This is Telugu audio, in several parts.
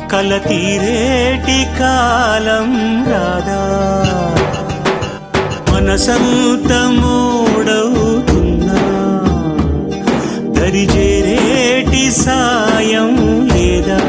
కల తీరేటి కాలం రాదా మనసంత మూడవుతున్నా దరిజేరేటి సాయం లేదా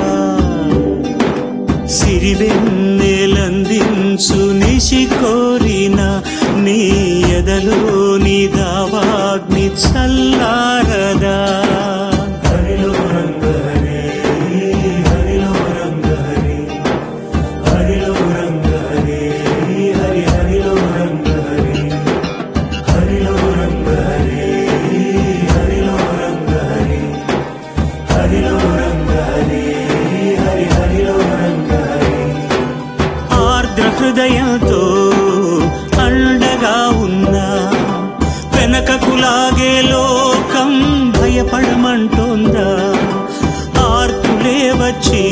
సిరివెన్నెలందించు నిశి కోరిన నీ ఎదలో నీ దావాగ్ని చల్లారదా హరిలో రంగ హరి హరిలో రంగ హరి హరిలో రంగ హరి హరి హరిలో రంగ హరి హరిలో రంగ హరి హరిలో రంగ హరి హరిలో రంగ హరి హరి హరిలో రంగ హరి ఆర్ద్ర హృదయంతో అండగా ఉన్నా వెనకకు లాగే లోకం భయపడమంటోందా ఆర్తులే వచ్చి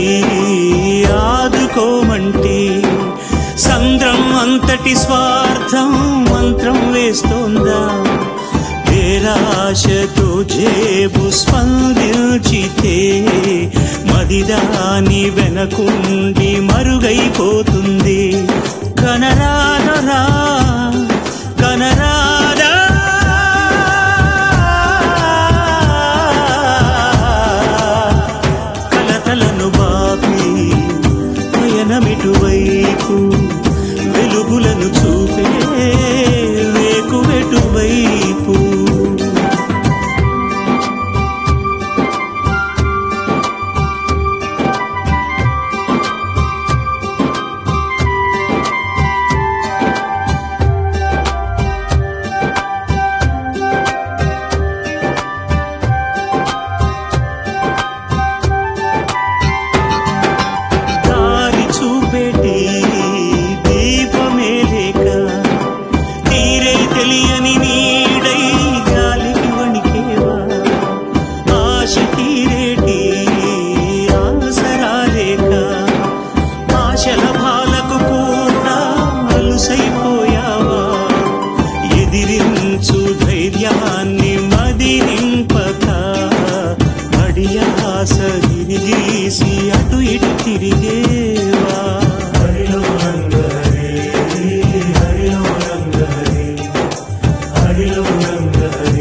ఆదుకోమంటే సంద్రం అంతటి స్వార్థం మంత్రం వేస్తోందా పేరాశతో జేబు స్పందించితే మదిదాని వెనకుండి మరుగైపోతుంది కనరాదరా కనరాదా కలతలను బాపి పయనమిటువైపు వెలుగులను చూపే వేకువెటువైపు దారి చూపెట్టి దీపమే లేక తీరే తెలియని నీడై గాలికి వణికేవా ఆశ తీరేటి ఆసరా లేక ఆశల భాలకు కూడా అలుసైపోయావా ఎదిరించు ధైర్యాన్ని మదిరింపక అడియాస గిరిగీసి అటు ఇటు తిరిగేవా హరిలో రంగ హరి హరిలో రంగ హరి హరిలో రంగ హరి